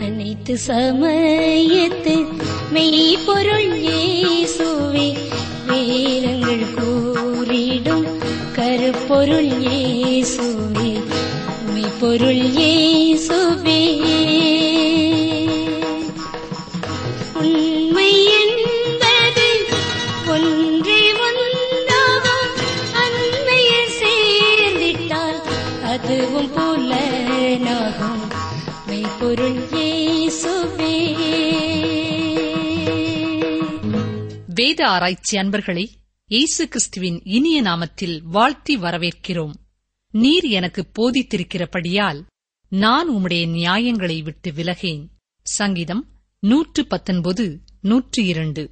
அனைத்து சமயத்து மெய்ப்பொருள் இயேசுவே வேதங்கள் கூறிடும் கருப்பொருள் இயேசுவே மெய்ப்பொருள் இயேசுவே உண்மை என்பது ஒன்றே ஒன்றாகும் அன்மையில் சேர்ந்திட்டால் அதுவும் புலனாகும் மெய்ப்பொருள் இயேசுவே வேத ஆராய்ச்சி அன்பர்களை இயேசு கிறிஸ்துவின் இனிய நாமத்தில் வாழ்த்தி வரவேற்கிறோம் நீர் எனக்கு போதித்திருக்கிறபடியால் நான் உம்முடைய நியாயங்களை விட்டு விலகேன் சங்கீதம் நூற்று பத்தொன்பது நூற்று இரண்டு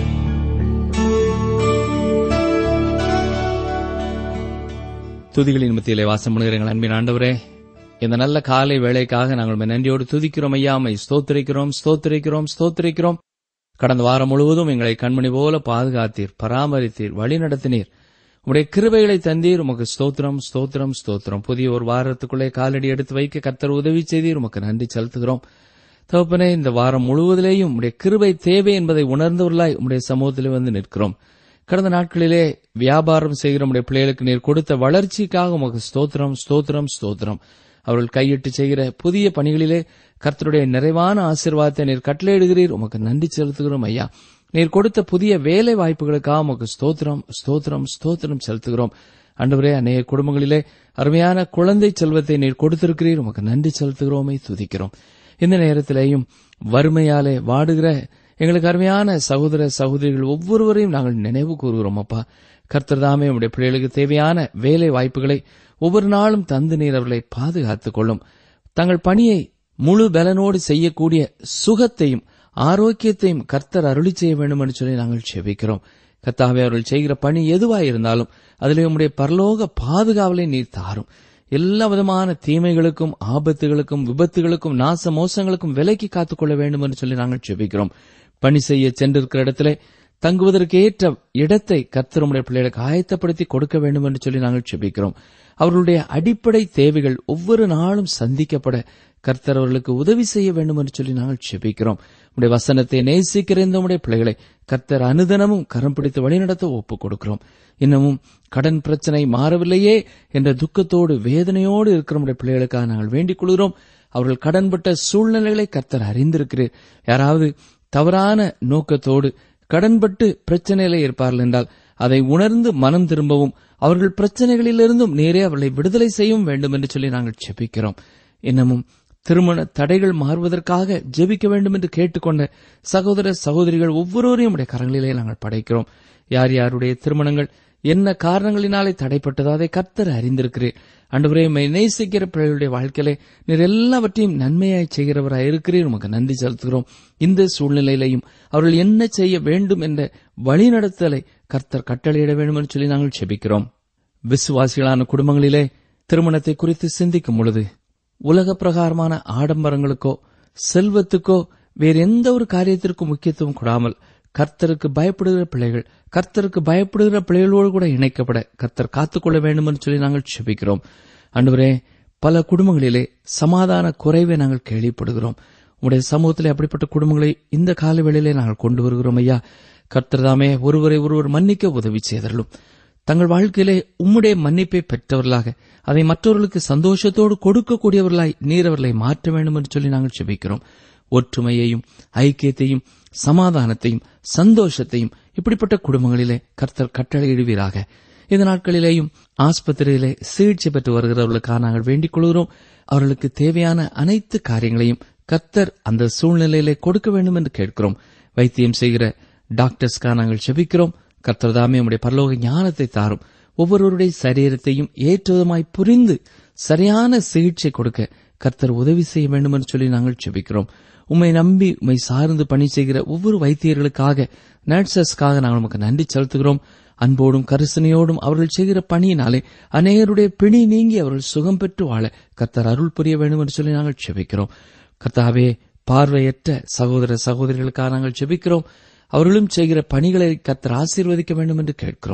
துதிகளின் மத்தியிலே வாசம் பண்ணுகிற எங்கள் அன்பின் ஆண்டவரே இந்த நல்ல காலை வேளைக்காக நாங்கள் உம்மை நன்றியோடு துதிக்கிறோம் ஐயாமை ஸ்தோத்திரிக்கிறோம் ஸ்தோத்திரிக்கிறோம் ஸ்தோத்திரிக்கிறோம் கடந்த வாரம் முழுவதும் எங்களை கண்மணி போல பாதுகாத்தீர் பராமரித்தீர் வழி நடத்தினீர் உடைய கிருபைகளை தந்தீர் உமக்கு ஸ்தோத்திரம் ஸ்தோத்திரம் ஸ்தோத்திரம் புதிய ஒரு வாரத்துக்குள்ளே காலடி எடுத்து வைக்க கர்த்தர் உதவி செய்தீர் உமக்கு நன்றி செலுத்துகிறோம் தகப்பனே இந்த வாரம் முழுவதிலேயும் உடைய கிருபை தேவை என்பதை உணர்ந்தவர்களாய் உடைய சமூகத்திலே வந்து நிற்கிறோம் கடந்த நாட்களிலே வியாபாரம் செய்கிற நம்முடைய பிள்ளைகளுக்கு நீர் கொடுத்த வளர்ச்சிக்காக உமக்கு ஸ்தோத்திரம் ஸ்தோத்திரம் ஸ்தோத்திரம் அவர்கள் கையிட்டு செய்கிற புதிய பணிகளிலே கர்த்தருடைய நிறைவான ஆசீர்வாதத்தை நீர் கட்டளையிடுகிறீர் உமக்கு நன்றி செலுத்துகிறோம் ஐயா நீர் கொடுத்த புதிய வேலை வாய்ப்புகளுக்காக உமக்கு ஸ்தோத்திரம் ஸ்தோத்திரம் ஸ்தோத்திரம் செலுத்துகிறோம் அன்றுவரே அநேக குடும்பங்களிலே அருமையான குழந்தை செல்வத்தை நீர் கொடுத்திருக்கிறீர் உமக்கு நன்றி செலுத்துகிறோமே துதிக்கிறோம் இந்த நேரத்திலேயும் வறுமையாலே வாடுகிற எங்களுக்கு அருமையான சகோதர சகோதரிகள் ஒவ்வொருவரையும் நாங்கள் நினைவு கூறுகிறோம் அப்பா கர்த்தர் தாமே உடைய பிள்ளைகளுக்கு தேவையான வேலை வாய்ப்புகளை ஒவ்வொரு நாளும் தந்து நீர் அவர்களை பாதுகாத்துக் கொள்ளும் தங்கள் பணியை முழு பலனோடு செய்யக்கூடிய சுகத்தையும் ஆரோக்கியத்தையும் கர்த்தர் அருளி செய்ய வேண்டும் என்று சொல்லி நாங்கள் செபிக்கிறோம் கர்த்தாவே அவர்கள் செய்கிற பணி எதுவாய் இருந்தாலும் அதிலே உம்முடைய பரலோக பாதுகாவலை நீர் தாரும் எல்லா விதமான தீமைகளுக்கும் ஆபத்துகளுக்கும் விபத்துகளுக்கும் நாச மோசங்களுக்கும் விலைக்கு காத்துக்கொள்ள வேண்டும் என்று சொல்லி நாங்கள் செபிக்கிறோம் பணி செய்ய சென்றிருக்கிற இடத்திலே தங்குவதற்கு ஏற்ற இடத்தை கர்த்தருடைய பிள்ளைகளுக்கு ஆயத்தப்படுத்தி கொடுக்க வேண்டும் என்று சொல்லி நாங்கள் செபிக்கிறோம் அவர்களுடைய அடிப்படை தேவைகள் ஒவ்வொரு நாளும் சந்திக்கப்பட கர்த்தர் அவர்களுக்கு உதவி செய்ய வேண்டும் என்று சொல்லி நாங்கள் செபிக்கிறோம் உடைய வசனத்தை நேசிக்கிற இந்த உடைய பிள்ளைகளை கர்த்தர் அனுதனமும் கரம் பிடித்து வழிநடத்த ஒப்புக் கொடுக்கிறோம் இன்னமும் கடன் பிரச்சனை மாறவில்லையே என்ற துக்கத்தோடு வேதனையோடு இருக்கிற உடைய பிள்ளைகளுக்காக நாங்கள் வேண்டிக் கொள்கிறோம் அவர்கள் கடன்பட்ட சூழ்நிலைகளை கர்த்தர் அறிந்திருக்கிறீர் யாராவது தவறான நோக்கத்தோடு கடன்பட்டு பிரச்சனையில இருப்பார்கள் என்றால் அதை உணர்ந்து மனம் திரும்பவும் அவர்கள் பிரச்சனைகளிலிருந்தும் நேரே அவர்களை விடுதலை செய்யவும் வேண்டும் என்று சொல்லி நாங்கள் செபிக்கிறோம் இன்னமும் திருமண தடைகள் மாறுவதற்காக ஜெபிக்க வேண்டும் என்று கேட்டுக்கொண்ட சகோதர சகோதரிகள் ஒவ்வொருவரையும் உடைய கரங்களிலே நாங்கள் படைக்கிறோம் யார் யாருடைய திருமணங்கள் என்ன காரணங்களினாலே தடைப்பட்டதோ அதை கர்த்தர் அறிந்திருக்கிறீர் அன்றுவரே உம்மை நேசிக்கிற பிள்ளைகளுடைய வாழ்க்கையிலே நீர் எல்லாவற்றையும் நன்மையாய் செய்கிறவராய் இருக்கிறீர் உமக்கு நன்றி செலுத்துகிறோம் இந்த சூழ்நிலையிலையும் அவர்கள் என்ன செய்ய வேண்டும் என்ற வழிநடத்தலை கர்த்தர் கட்டளையிட வேண்டும் என்று சொல்லி நாங்கள் செபிக்கிறோம் விசுவாசிகளான குடும்பங்களிலே திருமணத்தை குறித்து சிந்திக்கும் பொழுது உலக பிரகாரமான ஆடம்பரங்களுக்கோ செல்வத்துக்கோ வேறு எந்த ஒரு காரியத்திற்கும் முக்கியத்துவம் கொடாமல் கர்த்தருக்கு பயப்படுகிற பிள்ளைகள் கர்த்தருக்கு பயப்படுகிற பிள்ளைகளோடு கூட இணைக்கப்பட கர்த்தர் காத்துக்கொள்ள வேண்டும் என்று சொல்லி நாங்கள் செபிக்கிறோம் அன்றுவரே பல குடும்பங்களிலே சமாதான குறைவை நாங்கள் கேள்விப்படுகிறோம் உடைய சமூகத்திலே அப்படிப்பட்ட குடும்பங்களை இந்த கால வேளையிலே நாங்கள் கொண்டு வருகிறோம் ஐயா கர்த்தர் தாமே ஒருவரை ஒருவர் மன்னிக்க உதவி செய்தரலும் தங்கள் வாழ்க்கையிலே உம்முடைய மன்னிப்பை பெற்றவர்களாக அதை மற்றவர்களுக்கு சந்தோஷத்தோடு கொடுக்கக்கூடியவர்களாய் நீர் அவர்களை மாற்ற வேண்டும் என்று சொல்லி நாங்கள் செபிக்கிறோம் ஒற்றுமையையும் ஐக்கியத்தையும் சமாதானத்தையும் சந்தோஷத்தையும் இப்படிப்பட்ட குடும்பங்களிலே கர்த்தர் கட்டளையிடுவீராக இந்த நாட்களிலேயும் ஆஸ்பத்திரியிலே சிகிச்சை பெற்று வருகிறவர்களுக்காக நாங்கள் வேண்டிக் கொள்கிறோம் அவர்களுக்கு தேவையான அனைத்து காரியங்களையும் கர்த்தர் அந்த சூழ்நிலையிலே கொடுக்க வேண்டும் என்று கேட்கிறோம் வைத்தியம் செய்கிற டாக்டர்ஸ்க்காக நாங்கள் செபிக்கிறோம் கர்த்தர் தாமே உடைய பரலோக ஞானத்தை தாரும் ஒவ்வொருவருடைய சரீரத்தையும் ஏற்றதுமாய் புரிந்து சரியான சிகிச்சை கொடுக்க கர்த்தர் உதவி செய்ய வேண்டும் என்று சொல்லி நாங்கள் செபிக்கிறோம் உம்மை நம்பி உம்மை சார்ந்து பணி செய்கிற ஒவ்வொரு வைத்தியர்களுக்காக நர்சஸ்க்காக நாங்கள் நமக்கு நன்றி செலுத்துகிறோம் அன்போடும் கரிசனையோடும் அவர்கள் செய்கிற பணியினாலே அநேகருடைய பிணி நீங்கி அவர்கள் சுகம் பெற்று வாழ கர்த்தர் அருள் புரிய வேண்டும் என்று சொல்லி நாங்கள் செபிக்கிறோம் கர்த்தாவே பார்வையற்ற சகோதர சகோதரிகளுக்காக நாங்கள் செபிக்கிறோம் அவர்களும் செய்கிற பணிகளை கர்த்தர் ஆசீர்வதிக்க வேண்டும் என்று கேட்கிறோம்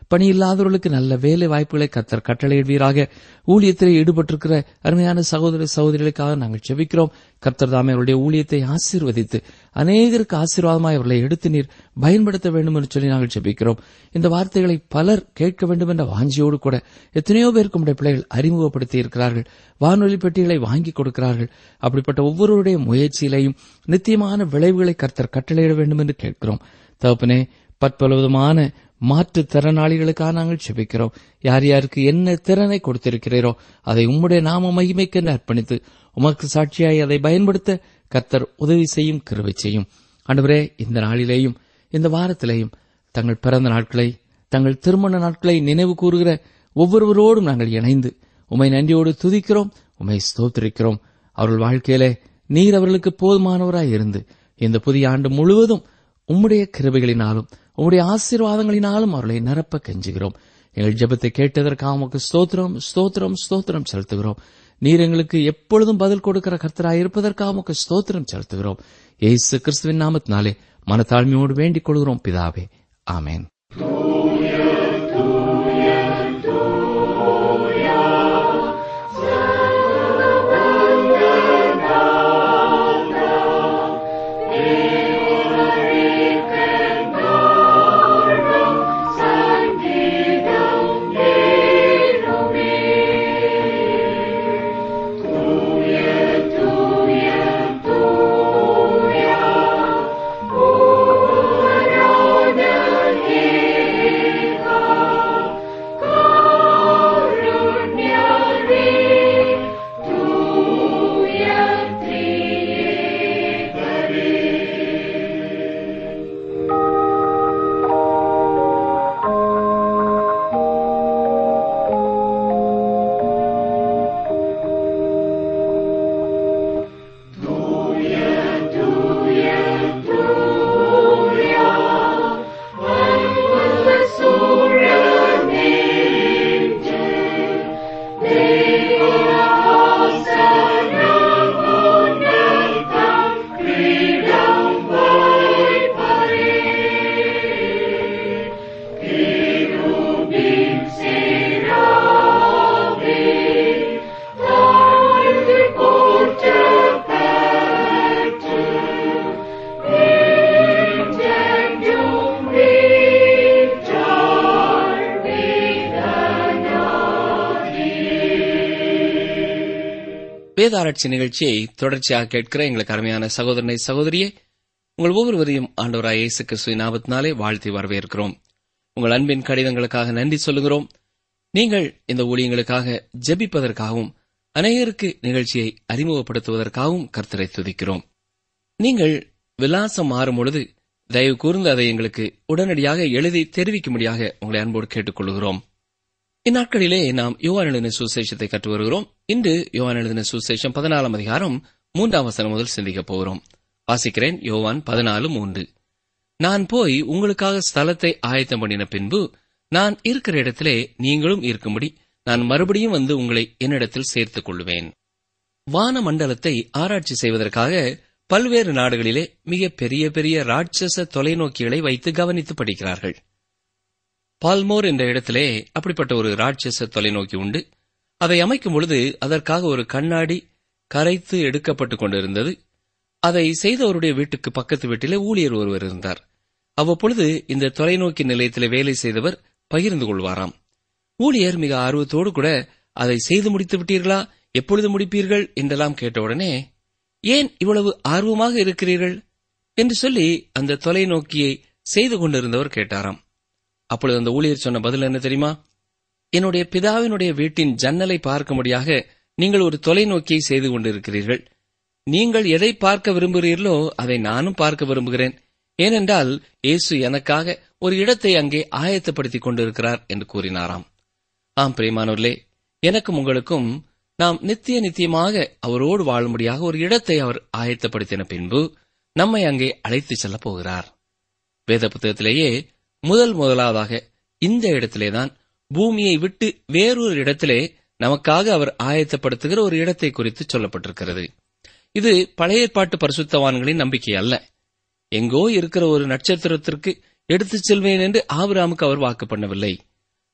பணி இல்லாதவர்களுக்கு நல்ல வேலை வாய்ப்புகளை கத்தர் கட்டளையிடுவீராக ஊழியத்தில் ஈடுபட்டிருக்கிற அருமையான சகோதர சகோதரிகளுக்காக நாங்கள் செபிக்கிறோம் கர்த்தர் தாமே அவருடைய ஊழியத்தை ஆசீர்வதித்து அநேகருக்கு ஆசீர்வாதமாய் அவர்களை எடுத்து நீர் பயன்படுத்த வேண்டும் என்று சொல்லி நாங்கள் செபிக்கிறோம் இந்த வார்த்தைகளை பலர் கேட்க வேண்டும் என்ற வாஞ்சியோடு கூட எத்தனையோ பேருக்கு உடைய பிள்ளைகள் அறிமுகப்படுத்தி இருக்கிறார்கள் வானொலி பெட்டிகளை வாங்கி கொடுக்கிறார்கள் அப்படிப்பட்ட ஒவ்வொருவருடைய முயற்சியிலையும் நித்தியமான விளைவுகளை கர்த்தர் கட்டளையிட வேண்டும் என்று கேட்கிறோம் தகப்பனே பற்பல விதமான மாற்றுத் திறனாளிகளுக்காக நாங்கள் செபிக்கிறோம் யார் யாருக்கு என்ன திறனை கொடுத்திருக்கிறீரோ அதை உம்முடைய நாம மகிமைக்கென்று அர்ப்பணித்து உமக்கு சாட்சியாய் அதை பயன்படுத்த கர்த்தர் உதவி செய்யும் கிருபை செய்யும் ஆண்டவரே இந்த நாளிலேயும் இந்த வாரத்திலேயும் தங்கள் பிறந்த நாட்களை தங்கள் திருமண நாட்களை நினைவு கூறுகிற ஒவ்வொருவரோடும் நாங்கள் இணைந்து உமை நன்றியோடு துதிக்கிறோம் உமை ஸ்தோத்திரிக்கிறோம் அவர்கள் வாழ்க்கையிலே நீர் அவர்களுக்கு போதுமானவராய் இருந்து இந்த புதிய ஆண்டு முழுவதும் உம்முடைய கிருபைகளினாலும் உம்முடைய ஆசீர்வாதங்களினாலும் அவர்களை நிரப்ப கெஞ்சுகிறோம் எங்கள் ஜெபத்தை கேட்டதற்காக உமக்கு ஸ்தோத்திரம் ஸ்தோத்திரம் ஸ்தோத்திரம் செலுத்துகிறோம் நீர் எங்களுக்கு எப்பொழுதும் பதில் கொடுக்கிற கர்த்தராய் இருப்பதற்காக உமக்கு ஸ்தோத்திரம் செலுத்துகிறோம் இயேசு கிறிஸ்துவின் நாமத்தினாலே மனத்தாழ்மையோடு வேண்டிக் கொள்கிறோம் பிதாவே ஆமென் வேதாராய்ச்சி நிகழ்ச்சியை தொடர்ச்சியாக கேட்கிற எங்களுக்கு அருமையான சகோதரனை சகோதரியே உங்கள் ஒவ்வொருவரையும் ஆண்டவராய் இயேசு கிறிஸ்துவின் நாமத்தினாலே வாழ்த்தி வரவேற்கிறோம் உங்கள் அன்பின் கடிதங்களுக்காக நன்றி சொல்லுகிறோம் நீங்கள் இந்த ஊழியங்களுக்காக ஜெபிப்பதற்காகவும் அநேகருக்கு நிகழ்ச்சியை அறிமுகப்படுத்துவதற்காகவும் கர்த்தரை துதிக்கிறோம் நீங்கள் விலாசம் மாறும் பொழுது தயவு கூர்ந்து அதை எங்களுக்கு உடனடியாக எழுதி தெரிவிக்கும்படியாக உங்களை அன்போடு கேட்டுக்கொள்கிறோம் இந்நாட்களிலே நாம் யோவான் எழுதின சுசேஷத்தை கற்று வருகிறோம் இன்று யோவான் எழுதின சுசேஷம் பதினாலாம் அதிகாரம் மூன்றாம் வசனம் முதல் சிந்திக்கப் போகிறோம் வாசிக்கிறேன் யோவான் பதினாலு மூன்று நான் போய் உங்களுக்காக ஸ்தலத்தை ஆயத்தம் பண்ணின பின்பு நான் இருக்கிற இடத்திலே நீங்களும் இருக்கும்படி நான் மறுபடியும் வந்து உங்களை என்னிடத்தில் சேர்த்துக் கொள்வேன் வான மண்டலத்தை ஆராய்ச்சி செய்வதற்காக பல்வேறு நாடுகளிலே மிக பெரிய பெரிய ராட்சச தொலைநோக்கிகளை வைத்து கவனித்து படிக்கிறார்கள் பால்மோர் என்ற இடத்திலே அப்படிப்பட்ட ஒரு ராட்சச தொலைநோக்கி உண்டு அதை அமைக்கும் பொழுது அதற்காக ஒரு கண்ணாடி கரைத்து எடுக்கப்பட்டுக் கொண்டிருந்தது அதை செய்தவருடைய வீட்டுக்கு பக்கத்து வீட்டிலே ஊழியர் ஒருவர் இருந்தார் அவ்வப்பொழுது இந்த தொலைநோக்கி நிலையத்திலே வேலை செய்தவர் பகிர்ந்து கொள்வாராம் ஊழியர் மிக ஆர்வத்தோடு கூட அதை செய்து முடித்து விட்டீர்களா எப்பொழுது முடிப்பீர்கள் என்றெல்லாம் கேட்டவுடனே ஏன் இவ்வளவு ஆர்வமாக இருக்கிறீர்கள் என்று சொல்லி அந்த தொலைநோக்கியை செய்து கொண்டிருந்தவர் கேட்டாராம் அப்பொழுது அந்த ஊழியர் சொன்ன பதில் என்ன தெரியுமா என்னுடைய பிதாவினுடைய வீட்டின் ஜன்னலை பார்க்கும்படியாக நீங்கள் ஒரு தொலைநோக்கியை செய்து கொண்டிருக்கிறீர்கள் நீங்கள் எதை பார்க்க விரும்புகிறீர்களோ அதை நானும் பார்க்க விரும்புகிறேன் ஏனென்றால் இயேசு எனக்காக ஒரு இடத்தை அங்கே ஆயத்தப்படுத்திக் கொண்டிருக்கிறார் என்று கூறினாராம் ஆம் பிரியமானவர்களே எனக்கும் உங்களுக்கும் நாம் நித்திய நித்தியமாக அவரோடு வாழும்படியாக ஒரு இடத்தை அவர் ஆயத்தப்படுத்தின பின்பு நம்மை அங்கே அழைத்துச் செல்லப் போகிறார் வேத புத்தகத்திலேயே முதல் முதலாவதாக இந்த இடத்திலேதான் பூமியை விட்டு வேறொரு இடத்திலே நமக்காக அவர் ஆயத்தப்படுத்துகிற ஒரு இடத்தை குறித்து சொல்லப்பட்டிருக்கிறது இது பழைய ஏற்பாட்டு பரிசுத்தவான்களின் நம்பிக்கை அல்ல எங்கோ இருக்கிற ஒரு நட்சத்திரத்திற்கு எடுத்துச் செல்வேன் என்று ஆபிராமுக்கு அவர் வாக்கு பண்ணவில்லை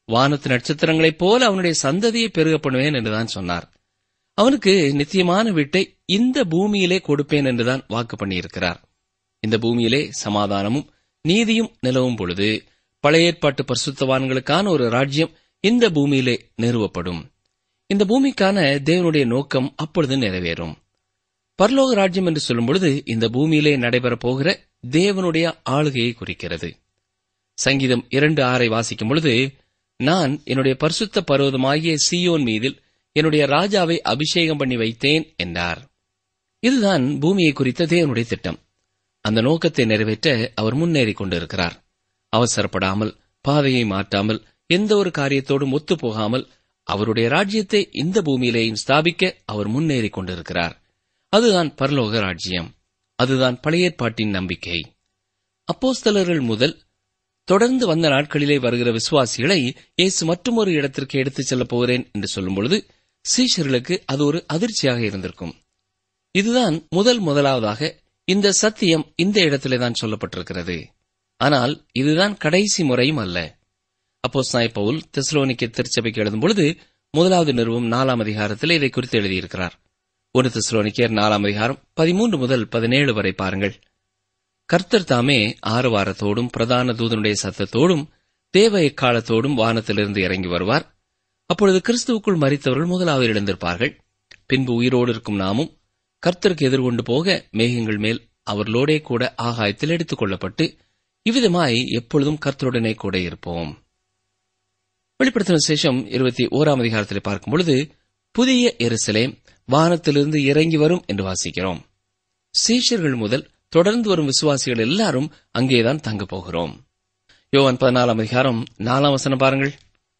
வானத்து நட்சத்திரங்களைப் போல அவனுடைய சந்ததியை பெருக பண்ணுவேன் என்றுதான் சொன்னார் அவனுக்கு நித்தியமான வீட்டை இந்த பூமியிலே கொடுப்பேன் என்றுதான் வாக்கு பண்ணியிருக்கிறார் இந்த பூமியிலே சமாதானமும் நீதியும் நிலவும் பொழுது பழைய ஏற்பாட்டு பரிசுத்தவான்களுக்கான ஒரு ராஜ்யம் இந்த பூமியிலே நிறுவப்படும் இந்த பூமிக்கான தேவனுடைய நோக்கம் அப்பொழுது நிறைவேறும் பரலோக ராஜ்யம் என்று சொல்லும் பொழுது இந்த பூமியிலே நடைபெறப் போகிற தேவனுடைய ஆளுகையை குறிக்கிறது சங்கீதம் இரண்டு ஆறை வாசிக்கும் பொழுது நான் என்னுடைய பரிசுத்த பர்வதமாகிய சியோன் மீதில் என்னுடைய ராஜாவை அபிஷேகம் பண்ணி வைத்தேன் என்றார் இதுதான் பூமியை குறித்த தேவனுடைய திட்டம் அந்த நோக்கத்தை நிறைவேற்ற அவர் முன்னேறிக் கொண்டிருக்கிறார் அவசரப்படாமல் பாதையை மாற்றாமல் எந்த ஒரு காரியத்தோடும் ஒத்துப் போகாமல் அவருடைய ராஜ்யத்தை இந்த பூமியிலேயும் ஸ்தாபிக்க அவர் முன்னேறிக் கொண்டிருக்கிறார் அதுதான் பரலோக ராஜ்யம் அதுதான் பழைய ஏற்பாட்டின் நம்பிக்கை அப்போஸ்தலர்கள் முதல் தொடர்ந்து வந்த நாட்களிலே வருகிற விசுவாசிகளை இயேசு மற்றொரு இடத்திற்கு எடுத்துச் செல்லப் போகிறேன் என்று சொல்லும் பொழுது சீஷர்களுக்கு அது ஒரு அதிர்ச்சியாக இருந்திருக்கும் இதுதான் முதல் முதலாவதாக இந்த சத்தியம் இந்த இடத்திலே தான் சொல்லப்பட்டிருக்கிறது ஆனால் இதுதான் கடைசி முறையும் அல்ல அப்போ சாய் பவுல் தெஸ்லோனிக்க திருச்சபைக்கு எழுதும் பொழுது முதலாவது நிறுவம் நாலாம் அதிகாரத்தில் இதை குறித்து எழுதியிருக்கிறார் ஒரு தெஸ்லோனிக்கர் நாலாம் அதிகாரம் பதிமூன்று முதல் பதினேழு வரை பாருங்கள் கர்த்தர் தாமே ஆரவாரத்தோடும் பிரதான தூதனுடைய சத்தத்தோடும் தேவ எக்காலத்தோடும் வானத்திலிருந்து இறங்கி வருவார் அப்பொழுது கிறிஸ்துவுக்குள் மறித்தவர்கள் முதலாவது எழுந்திருப்பார்கள் பின்பு உயிரோடு இருக்கும் நாமும் கர்த்தருக்கு எதிர்கொண்டு போக மேகங்கள் மேல் அவர்களோடே கூட ஆகாயத்தில் எடுத்துக் கொள்ளப்பட்டு இவ்விதமாய் எப்பொழுதும் கர்த்தருடனே கூட இருப்போம் வெளிப்படுத்தின விசேஷம் இருபத்தி ஓராம் அதிகாரத்தில் பார்க்கும் பொழுது புதிய எருசலேம் வானத்திலிருந்து இறங்கி வரும் என்று வாசிக்கிறோம் சீஷர்கள் முதல் தொடர்ந்து வரும் விசுவாசிகள் எல்லாரும் அங்கேதான் தங்க போகிறோம் யோவான் பதினாலாம் அதிகாரம் நாலாம் வசனம் பாருங்கள்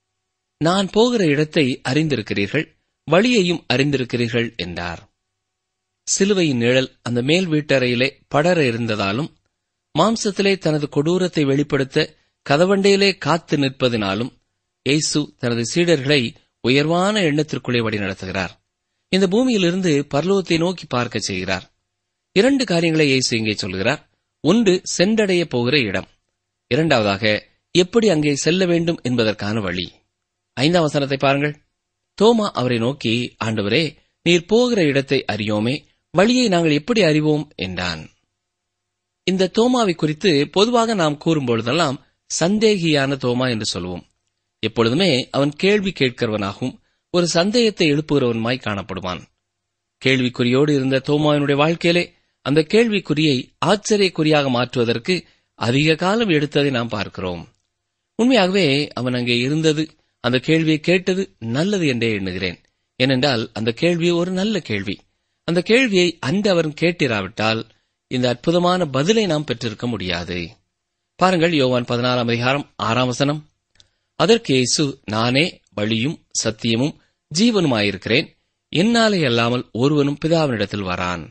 நான் போகிற இடத்தை அறிந்திருக்கிறீர்கள் வழியையும் அறிந்திருக்கிறீர்கள் என்றார் சிலுவையின் நிழல் அந்த மேல் வீட்டறையிலே படர இருந்ததாலும் மாம்சத்திலே தனது கொடூரத்தை வெளிப்படுத்த கதவண்டையிலே காத்து நிற்பதினாலும் இயேசு தனது சீடர்களை உயர்வான எண்ணத்திற்குள்ளே வழிநடத்துகிறார் இந்த பூமியிலிருந்து பரலோகத்தை நோக்கி பார்க்க செய்கிறார் இரண்டு காரியங்களை இயேசு இங்கே சொல்கிறார் ஒன்று சென்றடைய போகிற இடம் இரண்டாவதாக எப்படி அங்கே செல்ல வேண்டும் என்பதற்கான வழி ஐந்தாம் வசனத்தை பாருங்கள் தோமா அவரை நோக்கி ஆண்டவரே நீர் போகிற இடத்தை அறியோமே வழியை நாங்கள் எப்படி அறிவோம் என்றான் இந்த தோமாவை குறித்து பொதுவாக நாம் கூறும்பொழுதெல்லாம் சந்தேகியான தோமா என்று சொல்வோம் எப்பொழுதுமே அவன் கேள்வி கேட்கிறவனாகவும் ஒரு சந்தேகத்தை எழுப்புகிறவனுமாய் காணப்படுவான் கேள்விக்குறியோடு இருந்த தோமாவினுடைய வாழ்க்கையிலே அந்த கேள்விக்குறியை ஆச்சரியக்குறியாக மாற்றுவதற்கு அதிக காலம் எடுத்ததை நாம் பார்க்கிறோம் உண்மையாகவே அவன் அங்கே இருந்தது அந்த கேள்வியை கேட்டது நல்லது என்றே எண்ணுகிறேன் ஏனென்றால் அந்த கேள்வி ஒரு நல்ல கேள்வி அந்த கேள்வியை அன்று அவன் கேட்டிராவிட்டால் இந்த அற்புதமான பதிலை நாம் பெற்றிருக்க முடியாது பாருங்கள் யோவான் பதினாறாம் அதிகாரம் ஆறாம் வசனம் அதற்கு இயேசு நானே வழியும் சத்தியமும் ஜீவனுமாயிருக்கிறேன் என்னாலே அல்லாமல் ஒருவனும் பிதாவினிடத்தில் வரான்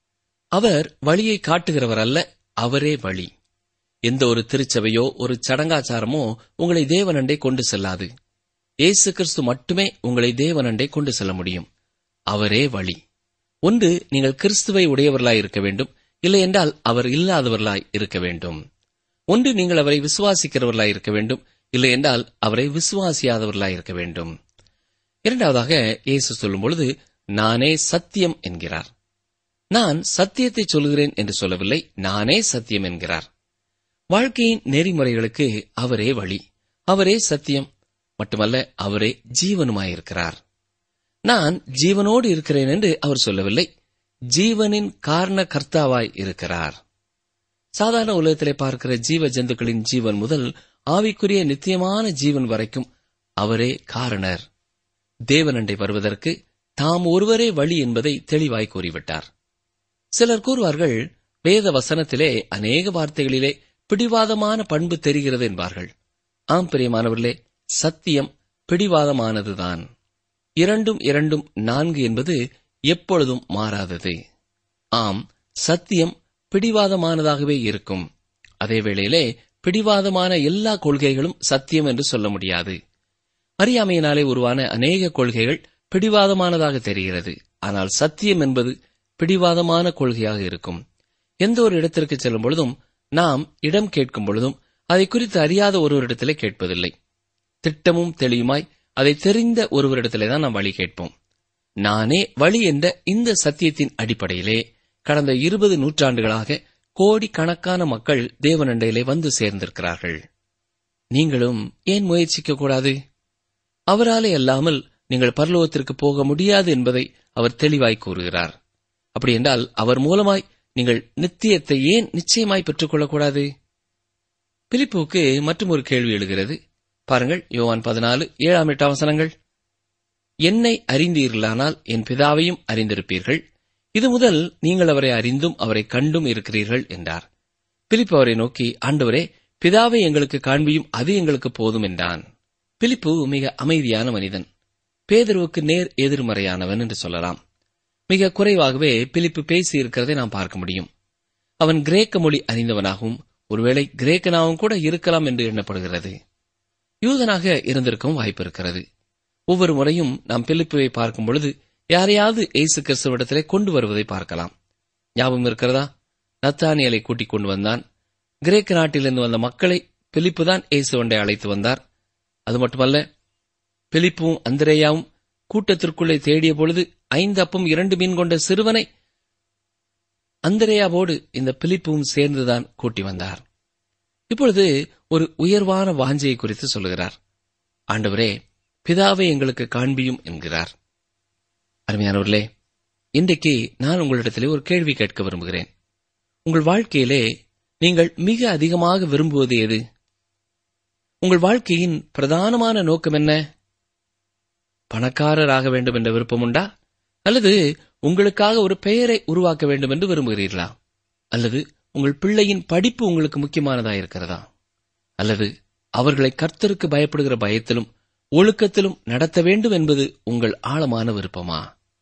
அவர் வழியை காட்டுகிறவர் அல்ல அவரே வழி எந்த ஒரு திருச்சபையோ ஒரு சடங்காச்சாரமோ உங்களை தேவனண்டை கொண்டு செல்லாது இயேசு கிறிஸ்து மட்டுமே உங்களை தேவனண்டை கொண்டு செல்ல முடியும் அவரே வழி ஒன்று நீங்கள் கிறிஸ்துவை உடையவர்களாய் இருக்க வேண்டும் இல்லை என்றால் அவர் இல்லாதவர்களாய் இருக்க வேண்டும் ஒன்று நீங்கள் அவரை விசுவாசிக்கிறவர்களாய் இருக்க வேண்டும் இல்லை என்றால் அவரை விசுவாசியாதவர்களாய் இருக்க வேண்டும் இரண்டாவதாக இயேசு சொல்லும் பொழுது நானே சத்தியம் என்கிறார் நான் சத்தியத்தை சொல்கிறேன் என்று சொல்லவில்லை நானே சத்தியம் என்கிறார் வாழ்க்கையின் நெறிமுறைகளுக்கு அவரே வழி அவரே சத்தியம் மட்டுமல்ல அவரே ஜீவனுமாயிருக்கிறார் நான் ஜீவனோடு இருக்கிறேன் என்று அவர் சொல்லவில்லை ஜீவனின் காரண கர்த்தாவாய் இருக்கிறார் சாதாரண உலகத்திலே பார்க்கிற ஜீவ ஜந்துக்களின் ஜீவன் முதல் ஆவிக்குரிய நித்தியமான ஜீவன் வரைக்கும் அவரே காரணர் தேவனண்டை வருவதற்கு தாம் ஒருவரே வழி என்பதை தெளிவாய் கூறிவிட்டார் சிலர் கூறுவார்கள் வேத வசனத்திலே அநேக வார்த்தைகளிலே பிடிவாதமான பண்பு தெரிகிறது என்பார்கள் ஆம் பிரியமானவர்களே சத்தியம் பிடிவாதமானதுதான் இரண்டும் இரண்டும் நான்கு என்பது எப்பொழுதும் மாறாதது ஆம் சத்தியம் பிடிவாதமானதாகவே இருக்கும் அதே வேளையிலே பிடிவாதமான எல்லா கொள்கைகளும் சத்தியம் என்று சொல்ல முடியாது அறியாமையினாலே உருவான அநேக கொள்கைகள் பிடிவாதமானதாக தெரிகிறது ஆனால் சத்தியம் என்பது பிடிவாதமான கொள்கையாக இருக்கும் எந்த ஒரு இடத்திற்கு செல்லும் பொழுதும் நாம் இடம் கேட்கும் பொழுதும் அதை குறித்து அறியாத ஒருவரிடத்திலே கேட்பதில்லை திட்டமும் தெளிவுமாய் அதை தெரிந்த ஒருவரிடத்திலே தான் நாம் வழி கேட்போம் நானே வழி என்ற இந்த சத்தியத்தின் அடிப்படையிலே கடந்த இருபது நூற்றாண்டுகளாக கோடிக்கணக்கான மக்கள் தேவனண்டையிலே வந்து சேர்ந்திருக்கிறார்கள் நீங்களும் ஏன் முயற்சிக்க கூடாது அவராலே அல்லாமல் நீங்கள் பரலோகத்திற்கு போக முடியாது என்பதை அவர் தெளிவாய் கூறுகிறார் அப்படி என்றால் அவர் மூலமாய் நீங்கள் நித்தியத்தை ஏன் நிச்சயமாய் பெற்றுக் கொள்ளக்கூடாது பிலிப்புவுக்கு மற்றும் ஒரு கேள்வி எழுகிறது பாருங்கள் யோவான் பதினாலு ஏழாம் எட்டாம் வசனங்கள் என்னை அறிந்தீர்களானால் என் பிதாவையும் அறிந்திருப்பீர்கள் இது முதல் நீங்கள் அவரை அறிந்தும் அவரை கண்டும் இருக்கிறீர்கள் என்றார் பிலிப்பு அவரை நோக்கி ஆண்டவரே பிதாவை எங்களுக்கு காண்பியும் அது எங்களுக்கு போதும் என்றான் பிலிப்பு மிக அமைதியான மனிதன் பேதருவுக்கு நேர் எதிர்மறையானவன் என்று சொல்லலாம் மிக குறைவாகவே பிலிப்பு பேசியிருக்கிறதை நாம் பார்க்க முடியும் அவன் கிரேக்க மொழி அறிந்தவனாகவும் ஒருவேளை கிரேக்கனாகவும் கூட இருக்கலாம் என்று எண்ணப்படுகிறது யூதனாக இருந்திருக்கவும் வாய்ப்பு இருக்கிறது ஒவ்வொரு முறையும் நாம் பிலிப்புவை பார்க்கும் பொழுது யாரையாவது இயேசு கிறிஸ்துவிடத்திலே கொண்டு வருவதை பார்க்கலாம் ஞாபகம் இருக்கிறதா நத்தானியலை கூட்டிக் கொண்டு வந்தான் கிரேக்க நாட்டிலிருந்து வந்த மக்களை பிலிப்பு தான் இயேசுவண்டை அழைத்து வந்தார் அது மட்டுமல்ல பிலிப்பும் அந்திரேயாவும் கூட்டத்திற்குள்ளே தேடிய பொழுது ஐந்து அப்பம் இரண்டு மீன் கொண்ட சிறுவனை அந்திரேயாவோடு இந்த பிலிப்பும் சேர்ந்துதான் கூட்டி வந்தார் இப்பொழுது ஒரு உயர்வான வாஞ்சையை குறித்து சொல்லுகிறார் ஆண்டவரே பிதாவை எங்களுக்கு காண்பியும் என்கிறார் அருமையானவர்களே இன்றைக்கு நான் உங்களிடத்திலே ஒரு கேள்வி கேட்க விரும்புகிறேன் உங்கள் வாழ்க்கையிலே நீங்கள் மிக அதிகமாக விரும்புவது எது உங்கள் வாழ்க்கையின் பிரதானமான நோக்கம் என்ன பணக்காரராக வேண்டும் என்ற விருப்பம் உண்டா அல்லது உங்களுக்காக ஒரு பெயரை உருவாக்க வேண்டும் என்று விரும்புகிறீர்களா அல்லது உங்கள் பிள்ளையின் படிப்பு உங்களுக்கு முக்கியமானதா இருக்கிறதா அல்லது அவர்களை கர்த்தருக்கு பயப்படுகிற பயத்திலும் ஒழுக்கத்திலும் நடத்த வேண்டும் என்பது உங்கள் ஆழமான விருப்பமா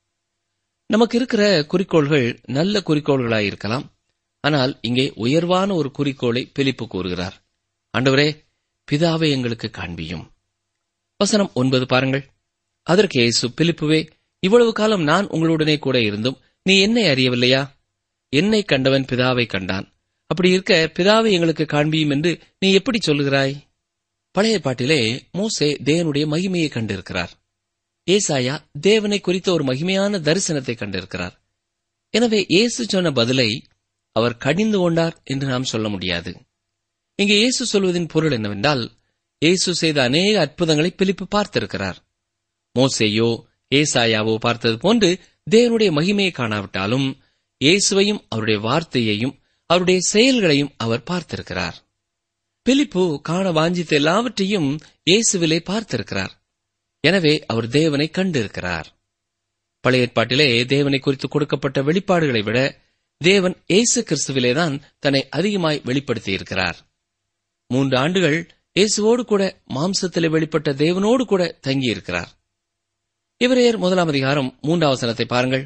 நமக்கு இருக்கிற குறிக்கோள்கள் நல்ல குறிக்கோள்களாய் இருக்கலாம் ஆனால் இங்கே உயர்வான ஒரு குறிக்கோளை பிலிப்பு கூறுகிறார் ஆண்டவரே பிதாவை எங்களுக்கு காண்பியும் வசனம் ஒன்பது பாருங்கள் அதற்கு இயேசு பிலிப்புவே இவ்வளவு காலம் நான் உங்களுடனே கூட இருந்தும் நீ என்னை அறியவில்லையா என்னை கண்டவன் பிதாவை கண்டான் அப்படி இருக்க பிதாவை எங்களுக்கு காண்பியும் என்று நீ எப்படி சொல்லுகிறாய் பழைய பாட்டிலே மோசே தேவனுடைய மகிமையை கண்டிருக்கிறார் ஏசாயா தேவனை குறித்த ஒரு மகிமையான தரிசனத்தை கண்டிருக்கிறார் எனவே இயேசு சொன்ன பதிலை அவர் கடிந்து கொண்டார் என்று நாம் சொல்ல முடியாது இங்கே இயேசு சொல்வதின் பொருள் என்னவென்றால் இயேசு செய்த அநேக அற்புதங்களை பிலிப்பு பார்த்திருக்கிறார் மோசேயோ ஏசாயாவோ பார்த்தது போன்று தேவனுடைய மகிமையை காணாவிட்டாலும் இயேசுவையும் அவருடைய வார்த்தையையும் அவருடைய செயல்களையும் அவர் பார்த்திருக்கிறார் பிலிப்பு காண வாஞ்சித்த எல்லாவற்றையும் இயேசுவிலே பார்த்திருக்கிறார் எனவே அவர் தேவனை கண்டிருக்கிறார் பழைய ஏற்பாட்டிலே தேவனை குறித்து கொடுக்கப்பட்ட வெளிப்பாடுகளை விட தேவன் இயேசு கிறிஸ்துவிலேதான் தன்னை அதிகமாய் வெளிப்படுத்தியிருக்கிறார் மூன்று ஆண்டுகள் இயேசுவோடு கூட மாம்சத்திலே வெளிப்பட்ட தேவனோடு கூட தங்கியிருக்கிறார் இவரையர் முதலாம் அதிகாரம் மூன்றாம் வசனத்தை பாருங்கள்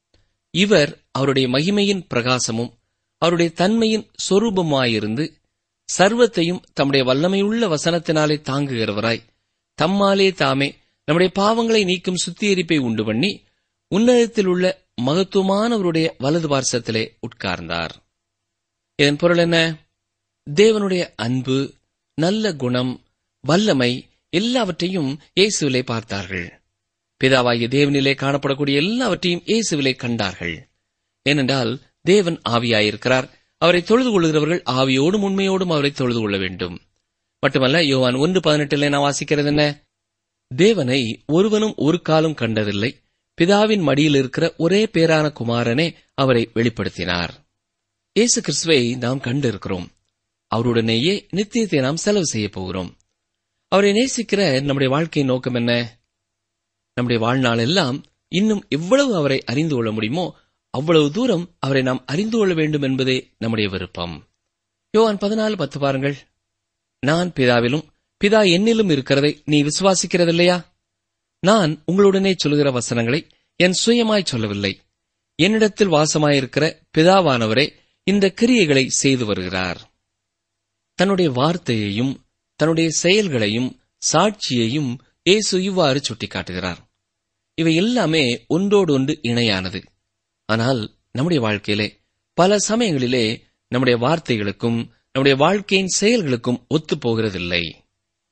இவர் அவருடைய மகிமையின் பிரகாசமும் அவருடைய தன்மையின் சொரூபமாயிருந்து சர்வத்தையும் தம்முடைய வல்லமையுள்ள வசனத்தினாலே தாங்குகிறவராய் தம்மாலே தாமே நம்முடைய பாவங்களை நீக்கும் சுத்திகரிப்பை உண்டு பண்ணி உன்னதத்தில் உள்ள மகத்துவமானவருடைய வலது பார்சத்திலே உட்கார்ந்தார் இதன் பொருள் என்ன தேவனுடைய அன்பு நல்ல குணம் வல்லமை எல்லாவற்றையும் இயேசுவிலே பார்த்தார்கள் பிதாவாகிய தேவனிலே காணப்படக்கூடிய எல்லாவற்றையும் இயேசுவிலே கண்டார்கள் ஏனென்றால் தேவன் ஆவியாயிருக்கிறார் அவரை தொழுது கொள்கிறவர்கள் ஆவியோடும் உண்மையோடும் அவரை தொழுது கொள்ள வேண்டும் மட்டுமல்ல யோவான் ஒன்று பதினெட்டிலே நான் வாசிக்கிறது என்ன தேவனை ஒருவனும் ஒரு காலம் கண்டதில்லை பிதாவின் மடியில் இருக்கிற ஒரே பேரான குமாரனே அவரை வெளிப்படுத்தினார் இயேசு கிறிஸ்துவை நாம் கண்டிருக்கிறோம் அவருடனேயே நித்தியத்தை நாம் செலவு செய்ய போகிறோம் அவரை நேசிக்கிற நம்முடைய வாழ்க்கையின் நோக்கம் என்ன நம்முடைய வாழ்நாள் எல்லாம் இன்னும் எவ்வளவு அவரை அறிந்து கொள்ள முடியுமோ அவ்வளவு தூரம் அவரை நாம் அறிந்து கொள்ள வேண்டும் என்பதே நம்முடைய விருப்பம் யோவான் பதினாலு பத்து பாருங்கள் நான் பிதாவிலும் பிதா என்னிலும் இருக்கிறதை நீ விசுவாசிக்கிறதில்லையா நான் உங்களுடனே சொல்லுகிற வசனங்களை என் சுயமாய் சொல்லவில்லை என்னிடத்தில் வாசமாயிருக்கிற பிதாவானவரே இந்த கிரியைகளை செய்து வருகிறார் தன்னுடைய வார்த்தையையும் தன்னுடைய செயல்களையும் சாட்சியையும் இயேசு இவ்வாறு சுட்டிக்காட்டுகிறார் இவை எல்லாமே ஒன்றோடு ஒன்று இணையானது ஆனால் நம்முடைய வாழ்க்கையிலே பல சமயங்களிலே நம்முடைய வார்த்தைகளுக்கும் நம்முடைய வாழ்க்கையின் செயல்களுக்கும் ஒத்துப் போகிறதில்லை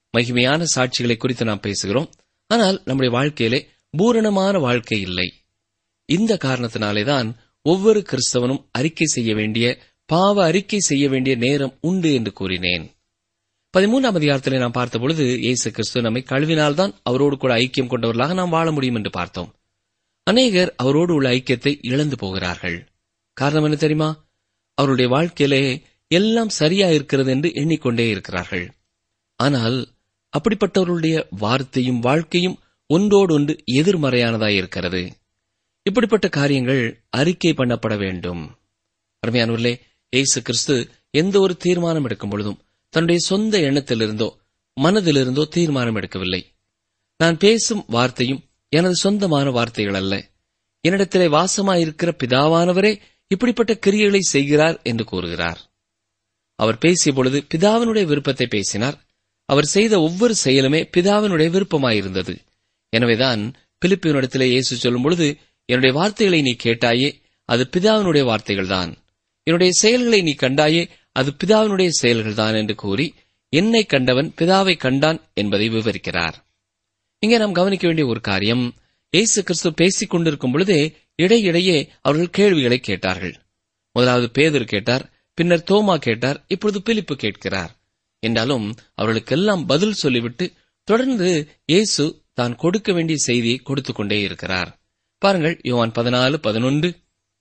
மகிமையான சாட்சிகளை குறித்து நாம் பேசுகிறோம் ஆனால் நம்முடைய வாழ்க்கையிலே பூரணமான வாழ்க்கை இல்லை இந்த காரணத்தினாலேதான் ஒவ்வொரு கிறிஸ்தவனும் அறிக்கை செய்ய வேண்டிய பாவ அறிக்கை செய்ய வேண்டிய நேரம் உண்டு என்று கூறினேன் பதிமூன்றாம் அதிகாரத்திலே நாம் பார்த்தபொழுது இயேசு கிறிஸ்து நம்மை கழுவினால்தான் அவரோடு கூட ஐக்கியம் கொண்டவர்களாக நாம் வாழ முடியும் என்று பார்த்தோம் அநேகர் அவரோடு உள்ள ஐக்கியத்தை இழந்து போகிறார்கள் காரணம் என்ன தெரியுமா அவருடைய வாழ்க்கையிலே எல்லாம் சரியா இருக்கிறது என்று எண்ணிக்கொண்டே இருக்கிறார்கள் ஆனால் அப்படிப்பட்டவர்களுடைய வார்த்தையும் வாழ்க்கையும் ஒன்றோடு ஒன்று எதிர்மறையானதாய் இருக்கிறது இப்படிப்பட்ட காரியங்கள் அறிக்கை பண்ணப்பட வேண்டும் அருமையானவர்களே இயேசு கிறிஸ்து எந்த ஒரு தீர்மானம் எடுக்கும் பொழுதும் தன்னுடைய சொந்த எண்ணத்திலிருந்தோ மனதிலிருந்தோ தீர்மானம் எடுக்கவில்லை நான் பேசும் வார்த்தையும் எனது சொந்தமான வார்த்தைகள் அல்ல என்னிடத்திலே வாசமாயிருக்கிற பிதாவானவரே இப்படிப்பட்ட கிரியைகளை செய்கிறார் என்று கூறுகிறார் அவர் பேசிய பொழுது பிதாவினுடைய விருப்பத்தை பேசினார் அவர் செய்த ஒவ்வொரு செயலுமே பிதாவினுடைய விருப்பமாயிருந்தது எனவேதான் பிலிப்பியனிடத்திலே இயேசு சொல்லும் பொழுது என்னுடைய வார்த்தைகளை நீ கேட்டாயே அது பிதாவினுடைய வார்த்தைகள்தான் என்னுடைய செயல்களை நீ கண்டாயே அது பிதாவினுடைய செயல்கள்தான் என்று கூறி என்னை கண்டவன் பிதாவை கண்டான் என்பதை விவரிக்கிறார் இங்கே நாம் கவனிக்க வேண்டிய ஒரு காரியம் இயேசு கிறிஸ்து பேசிக் கொண்டிருக்கும் பொழுதே இடையிடையே அவர்கள் கேள்விகளை கேட்டார்கள் முதலாவது பேதர் கேட்டார் பின்னர் தோமா கேட்டார் இப்பொழுது பிலிப்பு கேட்கிறார் என்றாலும் அவர்களுக்கெல்லாம் பதில் சொல்லிவிட்டு தொடர்ந்து இயேசு தான் கொடுக்க வேண்டிய செய்தியை கொடுத்துக் கொண்டே இருக்கிறார் பாருங்கள் யோவான் பதினாலு பதினொன்று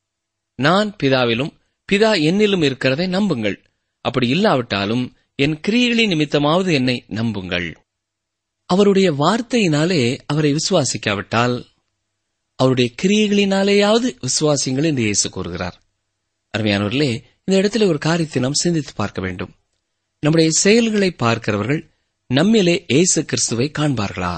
நான் பிதாவிலும் பிதா என்னிலும் இருக்கிறதை நம்புங்கள் அப்படி இல்லாவிட்டாலும் என் கிரியைகளின் நிமித்தமாவது என்னை நம்புங்கள் அவருடைய வார்த்தையினாலே அவரை விசுவாசிக்காவிட்டால் அவருடைய கிரியைகளினாலேயாவது விசுவாசிங்கள் என்று இயேசு கூறுகிறார் அருமையானவர்களே இந்த இடத்துல ஒரு காரியத்தை நாம் சிந்தித்து பார்க்க வேண்டும் நம்முடைய செயல்களை பார்க்கிறவர்கள் நம்மிலே இயேசு கிறிஸ்துவை காண்பார்களா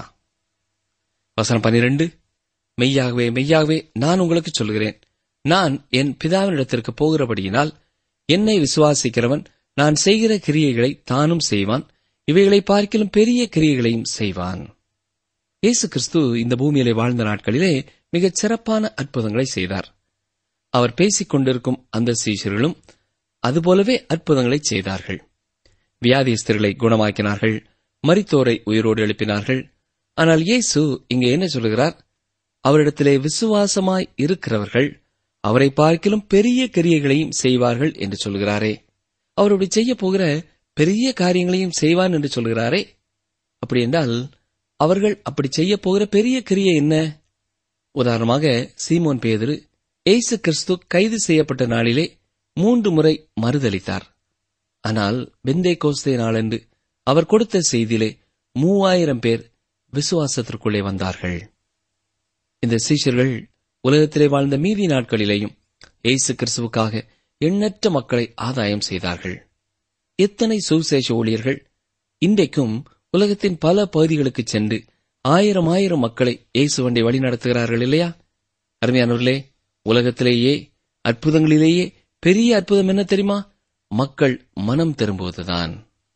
வசனம் பனிரெண்டு மெய்யாகவே மெய்யாகவே நான் உங்களுக்கு சொல்கிறேன் நான் என் பிதாவினிடத்திற்கு போகிறபடியினால் என்னை விசுவாசிக்கிறவன் நான் செய்கிற கிரியைகளை தானும் செய்வான் இவைகளை பார்க்கிலும் பெரிய கிரியைகளையும் செய்வான் இயேசு கிறிஸ்து இந்த பூமியிலே வாழ்ந்த நாட்களிலே மிகச் சிறப்பான அற்புதங்களை செய்தார் அவர் பேசிக் கொண்டிருக்கும் அந்த சீஷர்களும் அதுபோலவே அற்புதங்களை செய்தார்கள் வியாதிஸ்தர்களை குணமாக்கினார்கள் மரித்தோரை உயிரோடு எழுப்பினார்கள் ஆனால் இயேசு இங்கே என்ன சொல்கிறார் அவரிடத்திலே விசுவாசமாய் இருக்கிறவர்கள் அவரை பார்க்கிலும் பெரிய கிரியைகளையும் செய்வார்கள் என்று சொல்கிறாரே அவர் அப்படி செய்ய போகிற பெரிய காரியங்களையும் செய்வான் என்று சொல்கிறாரே அப்படி என்றால் அவர்கள் அப்படி செய்ய போகிற பெரிய கிரியை என்ன உதாரணமாக சீமோன் பேதுரு ஏசு கிறிஸ்து கைது செய்யப்பட்ட நாளிலே மூன்று முறை மறுதளித்தார் ஆனால் பெந்தே கோஸ்தே நாளன்று அவர் கொடுத்த செய்தியிலே மூவாயிரம் பேர் விசுவாசத்திற்குள்ளே வந்தார்கள் இந்த சீஷர்கள் உலகத்திலே வாழ்ந்த மீதி நாட்களிலேயும் இயேசு கிறிஸ்துவுக்காக எண்ணற்ற மக்களை ஆதாயம் செய்தார்கள் எத்தனை சுவிசேஷ ஊழியர்கள் இன்றைக்கும் உலகத்தின் பல பகுதிகளுக்கு சென்று ஆயிரம் ஆயிரம் மக்களை இயேசுவண்டை வழி நடத்துகிறார்கள் இல்லையா அருமையானவர்களே உலகத்திலேயே அற்புதங்களிலேயே பெரிய அற்புதம் என்ன தெரியுமா மக்கள் மனம் திரும்புவதுதான்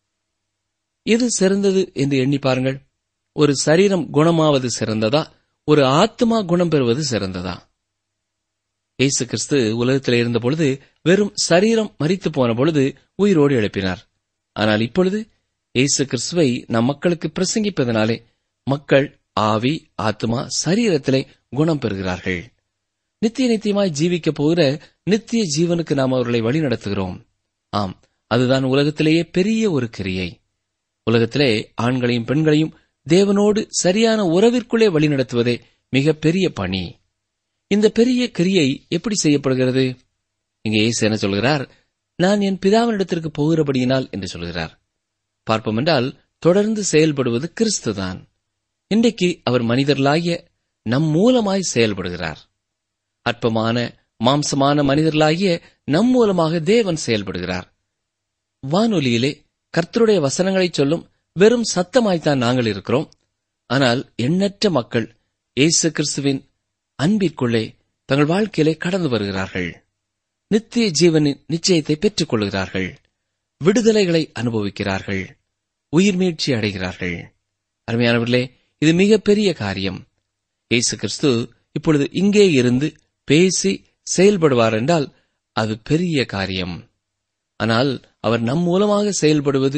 எது சிறந்தது என்று எண்ணி பாருங்கள் ஒரு சரீரம் குணமாவது சிறந்ததா ஒரு ஆத்மா குணம் பெறுவது சிறந்ததா இயேசு கிறிஸ்து உலகத்தில் இருந்த பொழுது வெறும் சரீரம் மறித்து போன பொழுது உயிரோடு எழுப்பினார் ஆனால் இப்பொழுது இயேசு கிறிஸ்துவை நம் மக்களுக்கு பிரசங்கிப்பதனாலே மக்கள் ஆவி ஆத்மா சரீரத்திலே குணம் பெறுகிறார்கள் நித்திய நித்தியமாய் ஜீவிக்கப் போகிற நித்திய ஜீவனுக்கு நாம் அவர்களை வழிநடத்துகிறோம் ஆம் அதுதான் உலகத்திலேயே பெரிய ஒரு கிரியை உலகத்திலே ஆண்களையும் பெண்களையும் தேவனோடு சரியான உறவிற்குள்ளே வழிநடத்துவதே மிக பெரிய பணி இந்த பெரிய கிரியை எப்படி செய்யப்படுகிறது இங்கே இயேசு என்ன சொல்கிறார் நான் என் பிதாவினிடத்திற்கு போகிறபடியினால் என்று சொல்கிறார் பார்ப்போம் என்றால் தொடர்ந்து செயல்படுவது கிறிஸ்துதான் இன்றைக்கு அவர் மனிதர்களாகிய நம் மூலமாய் செயல்படுகிறார் அற்பமான மாம்சமான மனிதர்களாகிய நம் மூலமாக தேவன் செயல்படுகிறார் வானொலியிலே கர்த்தருடைய வசனங்களை சொல்லும் வெறும் சத்தமாய்த்தான் நாங்கள் இருக்கிறோம் ஆனால் எண்ணற்ற மக்கள் இயேசு கிறிஸ்துவின் அன்பிற்குள்ளே தங்கள் வாழ்க்கையிலே கடந்து வருகிறார்கள் நித்திய ஜீவனின் நிச்சயத்தை பெற்றுக் கொள்கிறார்கள் விடுதலைகளை அனுபவிக்கிறார்கள் உயிர் மீட்சி அடைகிறார்கள் அருமையானவர்களே இது மிகப்பெரிய காரியம் இயேசு கிறிஸ்து இப்பொழுது இங்கே இருந்து பேசி செயல்படுவார் என்றால் அது பெரிய காரியம் ஆனால் அவர் நம் மூலமாக செயல்படுவது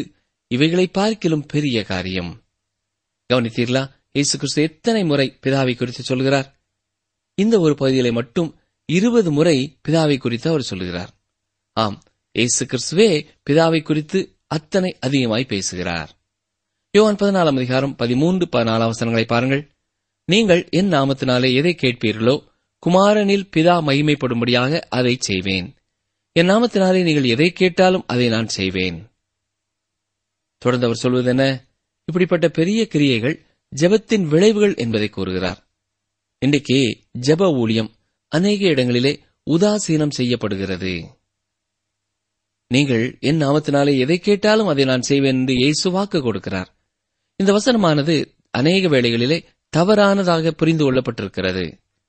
இவைகளை பார்க்கிலும் பெரிய காரியம் கவனித்தீர்களா இயேசு கிறிஸ்து எத்தனை முறை பிதாவை குறித்து சொல்கிறார் இந்த ஒரு பகுதியிலே மட்டும் இருபது முறை பிதாவை குறித்து அவர் சொல்கிறார் ஆம் இயேசு கிறிஸ்துவே பிதாவை குறித்து அத்தனை அதிகமாய் பேசுகிறார் யோவான் பதினாலாம் அதிகாரம் பதிமூன்று பதினாலாம் வசனங்களை பாருங்கள் நீங்கள் என் நாமத்தினாலே எதை கேட்பீர்களோ குமாரனில் பிதா மகிமைப்படும்படியாக அதை செய்வேன் என் நாமத்தினாலே நீங்கள் எதை கேட்டாலும் அதை நான் செய்வேன் தொடர்ந்து அவர் சொல்வது என்ன இப்படிப்பட்ட பெரிய கிரியைகள் ஜெபத்தின் விளைவுகள் என்பதை கூறுகிறார் இன்றைக்கு ஜெப ஊழியம் அநேக இடங்களிலே உதாசீனம் செய்யப்படுகிறது நீங்கள் என் நாமத்தினாலே எதை கேட்டாலும் அதை நான் செய்வேன் என்று இயேசு வாக்கு கொடுக்கிறார் இந்த வசனமானது அநேக வேளைகளிலே தவறானதாக புரிந்து கொள்ளப்பட்டிருக்கிறது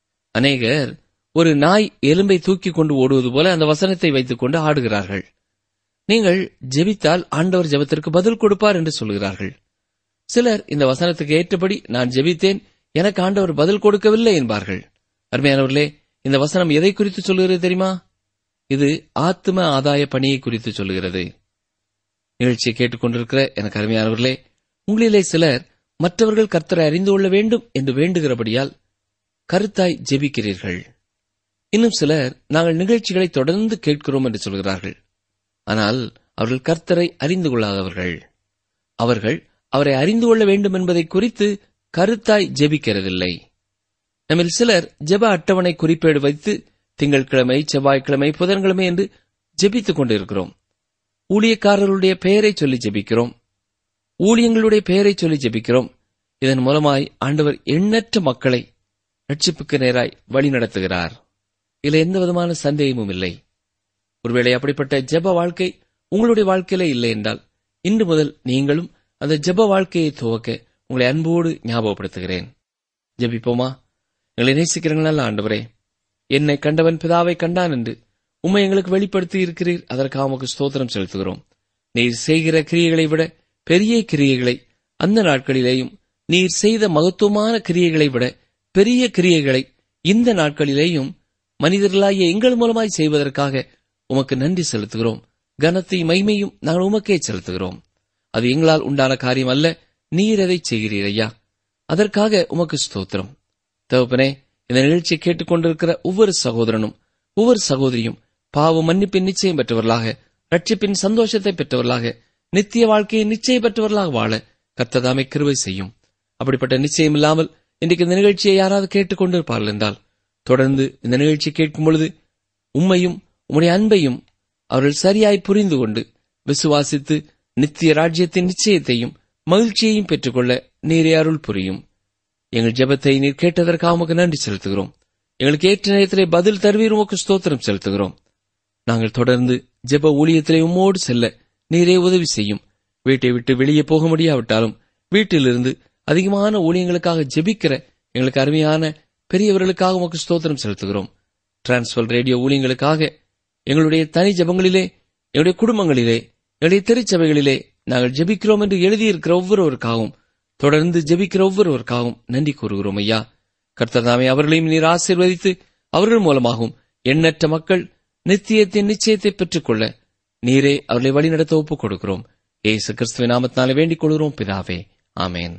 அநேகர் ஒரு நாய் எலும்பை தூக்கி கொண்டு ஓடுவது போல அந்த வசனத்தை வைத்துக் கொண்டு ஆடுகிறார்கள் நீங்கள் ஜெபித்தால் ஆண்டவர் ஜெபத்திற்கு பதில் கொடுப்பார் என்று சொல்கிறார்கள் சிலர் இந்த வசனத்துக்கு ஏற்றபடி நான் ஜெபித்தேன் எனக்கு ஆண்டவர் பதில் கொடுக்கவில்லை என்பார்கள் அருமையானவர்களே இந்த வசனம் எதை குறித்து சொல்கிறது தெரியுமா இது ஆத்ம ஆதாய பணியை குறித்து சொல்கிறது நிகழ்ச்சியை கேட்டுக்கொண்டிருக்கிற எனக்கு அருமையானவர்களே உங்களிலே சிலர் மற்றவர்கள் கர்த்தரை அறிந்து கொள்ள வேண்டும் என்று வேண்டுகிறபடியால் கருத்தாய் ஜெபிக்கிறீர்கள் இன்னும் சிலர் நாங்கள் நிகழ்ச்சிகளை தொடர்ந்து கேட்கிறோம் என்று சொல்கிறார்கள் ஆனால் அவர்கள் கர்த்தரை அறிந்து கொள்ளாதவர்கள் அவர்கள் அவரை அறிந்து கொள்ள வேண்டும் என்பதை குறித்து கருத்தாய் ஜெபிக்கிறதில்லை நம்மில் சிலர் ஜெப அட்டவணை குறிப்பேடு வைத்து திங்கட்கிழமை செவ்வாய்க்கிழமை புதன்கிழமை என்று ஜெபித்துக் கொண்டிருக்கிறோம் ஊழியக்காரர்களுடைய பெயரை சொல்லி ஜெபிக்கிறோம் ஊழியங்களுடைய பெயரை சொல்லி ஜெபிக்கிறோம் இதன் மூலமாய் ஆண்டவர் எண்ணற்ற மக்களை ரட்சிப்புக்கு நேராய் வழி நடத்துகிறார் இதில் எந்த விதமான சந்தேகமும் இல்லை ஒருவேளை அப்படிப்பட்ட ஜெப வாழ்க்கை உங்களுடைய வாழ்க்கையில இல்லை என்றால் இன்று முதல் நீங்களும் அந்த ஜெப வாழ்க்கையை துவக்க உங்களை அன்போடு ஞாபகப்படுத்துகிறேன் ஜெபிப்போமா எங்களை நேசிக்கிறீங்களா ஆண்டவரே என்னை கண்டவன் பிதாவை கண்டான் என்று உம்மை எங்களுக்கு வெளிப்படுத்தி இருக்கிறீர் அதற்காக உமக்கு ஸ்தோத்திரம் செலுத்துகிறோம் நீர் செய்கிற கிரியைகளை விட பெரிய கிரியைகளை அந்த நாட்களிலேயும் நீர் செய்த மகத்துவமான கிரியைகளை விட பெரிய கிரியைகளை இந்த நாட்களிலேயும் மனிதர்களாகிய எங்கள் மூலமாய் செய்வதற்காக உமக்கு நன்றி செலுத்துகிறோம் கனத்தை மைமையும் நாங்கள் உமக்கே செலுத்துகிறோம் அது எங்களால் உண்டான காரியம் அல்ல நீர் எதை செய்கிறீர் ஐயா அதற்காக உமக்கு ஸ்தோத்திரம் தகப்பனே இந்த நிகழ்ச்சியை கேட்டுக்கொண்டிருக்கிற ஒவ்வொரு சகோதரனும் ஒவ்வொரு சகோதரியும் பாவ மன்னிப்பின் நிச்சயம் பெற்றவர்களாக ரட்சிப்பின் சந்தோஷத்தை பெற்றவர்களாக நித்திய வாழ்க்கையை நிச்சயம் பெற்றவர்களாக வாழ கர்த்ததாமை கிருவை செய்யும் அப்படிப்பட்ட நிச்சயம் இல்லாமல் இன்றைக்கு இந்த நிகழ்ச்சியை யாராவது கேட்டுக்கொண்டிருப்பார்கள் என்றால் தொடர்ந்து இந்த நிகழ்ச்சி கேட்கும் பொழுது உம்மையும் உம்முடைய அன்பையும் அவர்கள் சரியாய் புரிந்து கொண்டு விசுவாசித்து நித்திய ராஜ்யத்தின் நிச்சயத்தையும் மகிழ்ச்சியையும் பெற்றுக்கொள்ள நீரே அருள் புரியும் எங்கள் ஜெபத்தை நீர் கேட்டதற்காக உமக்கு நன்றி செலுத்துகிறோம் எங்களுக்கு ஏற்ற நேரத்திலே பதில் தருவீர் உமக்கு ஸ்தோத்திரம் செலுத்துகிறோம் நாங்கள் தொடர்ந்து ஜெப ஊழியத்திலே உம்மோடு செல்ல நீரே உதவி செய்யும் வீட்டை விட்டு வெளியே போக முடியாவிட்டாலும் வீட்டிலிருந்து அதிகமான ஊழியங்களுக்காக ஜெபிக்கிற எங்களுக்கு அருமையான பெரியவர்களுக்காக உமக்கு ஸ்தோத்திரம் செலுத்துகிறோம் டிரான்ஸ்பர் ரேடியோ ஊழியங்களுக்காக எங்களுடைய தனி ஜெபங்களிலே எங்களுடைய குடும்பங்களிலே எங்களுடைய திருச்சபைகளிலே நாங்கள் ஜெபிக்கிறோம் என்று எழுதியிருக்கிற ஒவ்வொருவருக்காகவும் தொடர்ந்து ஜெபிக்கிற ஒவ்வொருவருக்காகவும் நன்றி கூறுகிறோம் ஐயா கர்த்ததாமே அவர்களையும் நீர் ஆசீர்வதித்து அவர்கள் மூலமாகவும் எண்ணற்ற மக்கள் நித்தியத்தின் நிச்சயத்தை பெற்றுக்கொள்ள நீரே அவர்களை வழிநடத்த ஒப்புக் கொடுக்கிறோம் ஏசு கிறிஸ்துவின் நாமத்தினாலே வேண்டிக் கொள்கிறோம் பிதாவே ஆமேன்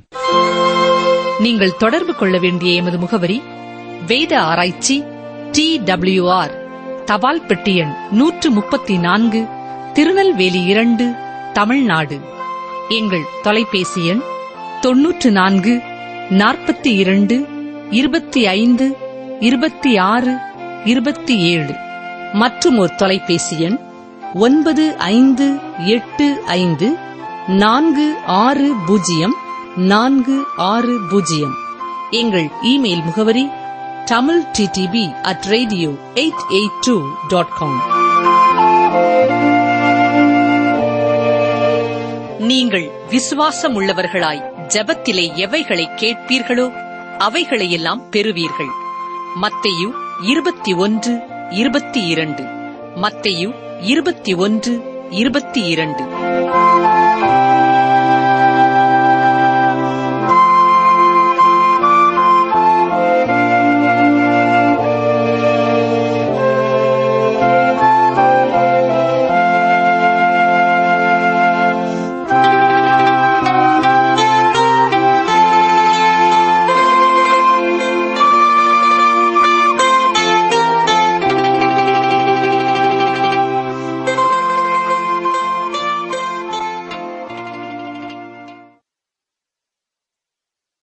நீங்கள் தொடர்பு கொள்ள வேண்டிய எமது முகவரி வேத ஆராய்ச்சி டி ஆர் தபால் பெட்டி எண் நூற்று முப்பத்தி நான்கு திருநெல்வேலி இரண்டு தமிழ்நாடு எங்கள் தொலைபேசி எண் தொன்னூற்று நான்கு நாற்பத்தி இரண்டு இருபத்தி ஐந்து இருபத்தி ஆறு இருபத்தி ஏழு மற்றும் ஒரு தொலைபேசி எண் ஒன்பது ஐந்து எட்டு ஐந்து நான்கு ஆறு பூஜ்ஜியம் நான்கு ஆறு பூஜ்ஜியம் எங்கள் இமெயில் முகவரி Tamil D T P at radio eight eight two dot com நீங்கள் விசுவாசம் உள்ளவர்களாய் ஜெபத்திலே எவைகளை கேட்பீர்களோ அவைகளையெல்லாம் பெறுவீர்கள் மத்தேயு இருபத்தி ஒன்று இருபத்தி இரண்டு மத்தேயு இருபத்தி ஒன்று இருபத்தி இரண்டு